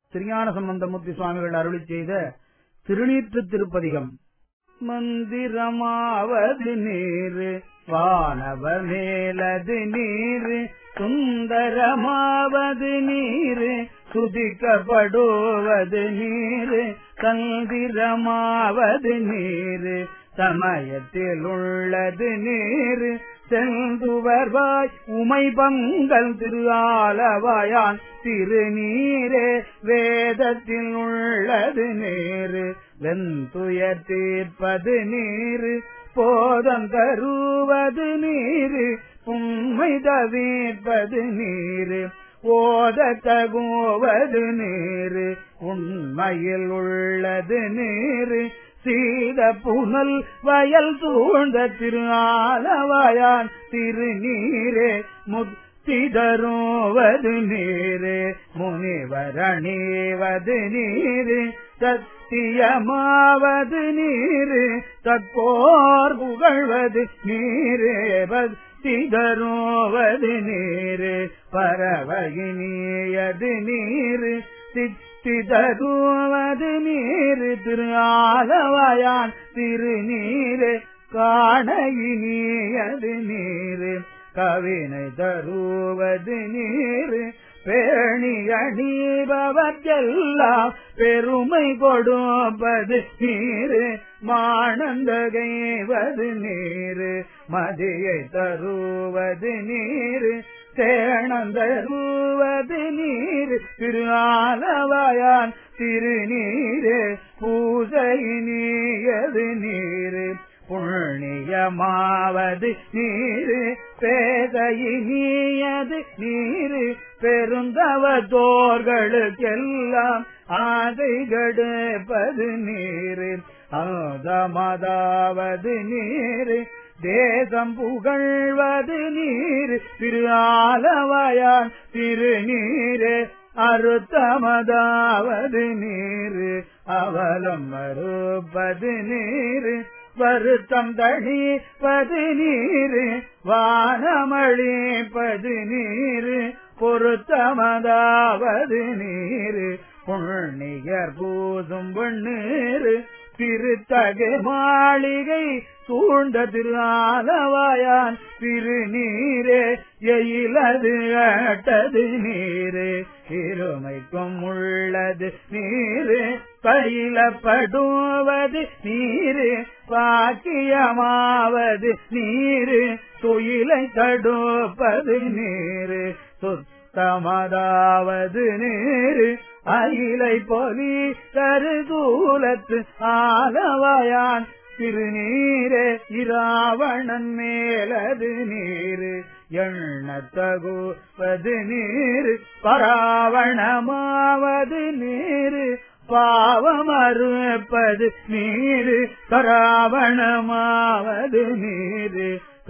திருஞான சம்பந்தமூர்த்தி சுவாமிகள் அருளி செய்த திருநீற்று திருப்பதிகம் மந்திரமாவது நீரு வானவர் மேலது நீரு சுந்தரமாவது நீரு துதிக்கப்படுவது நீரு தந்திரமாவது நீரு சமயத்தில் உள்ளது நீரு செந்துவர்வாய் உமை பங்கல் திருஆலவாயான் திருநீரே வேதத்தில் உள்ளது நீரு வெந்துயர் தீர்ப்பது நீரு போதம் தருவது நீரு உண்மை தவிர்ப்பது நீரு ஓத தகுவது நீரு உண்மையில் உள்ளது நீரு சீத புனல் வயல் சூழ்ந்த திரு ஆலவாயான் திருநீரே முத்திதருவது நீரு முனிவர் அணிவது நீரு சத்தியமாவது நீரு தற்போர் புகழ்வது நீரே பக்திதருவது நீரு பறவகினியது நீரு சித்திதருவது நீரு திரு ஆலவாயான் திருநீரு காண இனியது நீரு கவினை தருவது நீரு பேணி அணிபவர்க்கெல்லாம் பெருமை கொடுப்பது நீரு மானந்தகைவது நீரு மதியை தருவது நீரு தேணந்தருவது நீரு திரு ஆலவாயான் திருநீரு பூசையினியது நீரு புண்ணியமாவது நீரு பேதையினியது நீரு பெருந்தவத்தோர்களுக்கெல்லாம் ஆதை கடுப்பது நீரு ஆதமதாவது நீரு தேசம் புகழ்வது நீர் திரு ஆலவாயான் திருநீரே அறுத்தமதாவது நீரு அவலம் மறுப்பது நீரு வருத்தம் தணிப்பது நீரு வானமழிப்பது நீரு பொருத்தமதாவது நீரு புண்ணியர் பூசும் பொன்னீரு திருத்தகு மாளிகை சூழ்ந்த திரு ஆலவாயான் திருநீரே எயிலது அட்டது நீரு இருமைக்கும் உள்ளது நீரு பயிலப்படுவது நீரு பாக்கியமாவது நீரு துயிலை தடுப்பது நீரு சுத்தமதாவது நீரு அயிலை பொலி கருதூலத்து ஆலவாயான் திருநீரே இராவணன் மேலது நீரு எண்ணத்தகுவது நீரு பராவணமாவது நீரு பாவம் அறுப்பது நீரு கராவணமாவது நீரு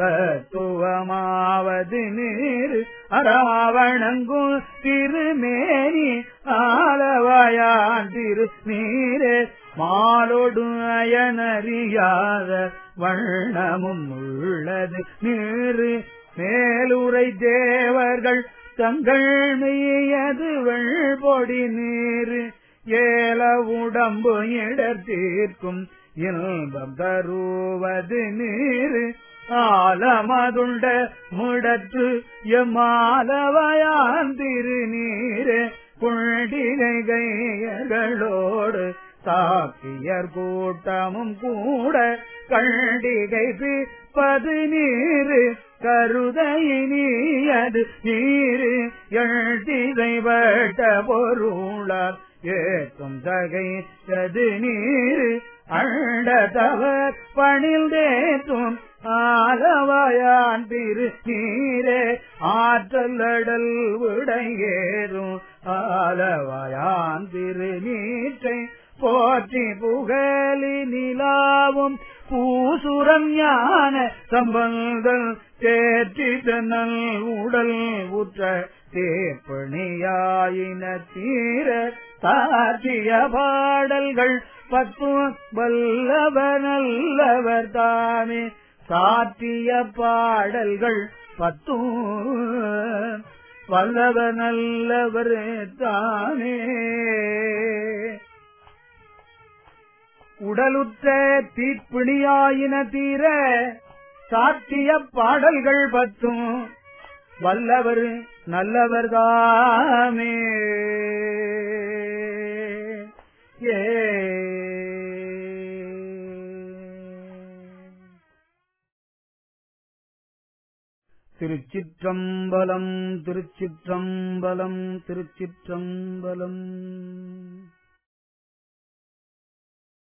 தத்துவமாவது நீரு அராவணங்கும் திருமேனி ஆலவாயான் திரு நீரே மாலோடு அயனறியாத வண்ணமும் உள்ளது நீரு மேலுரை தேவர்கள் தங்கள் மெய்யது வெள்பொடி நீரு ஏல உடம்பு இடத்தீர்க்கும் இன்பம் தருவது நீரு ஆலமதுண்ட முடத்து எம்மாலவயான் திருநீரே புண்டிகைகளோடு சாக்கியர் கூட்டமும் கூட கண்டிகை பிப்பது நீரு கருதையினியது நீரு எழுதிதை வட்ட பொருளார் ஏற்றும் தகைத்தது நீரு அண்டதவர் பணில் தேற்றும் ஆலவாயான் திரு நீரே ஆற்றலடல் விடையேறும் ஆலவாயான் திரு நீற்றை போற்றி புகழி நிலாவும் பூசுரம் ஞான சம்பந்தல் தேற்றி தன்னல் உடல் உற்ற தேப்பணியாயின தீர சாற்றிய பாடல்கள் பத்து வல்லவர் நல்லவர் தாமே சாற்றிய பாடல்கள் பத்தும் வல்லவர் நல்லவர் தானே உடலுற்ற தீப்பிணியாயின தீர சாத்திய பாடல்கள் பத்தும் வல்லவர் நல்லவர் தாமே ஏ திருச்சிற்றம்பலம் திருச்சிற்றம்பலம் திருச்சிற்றம்பலம்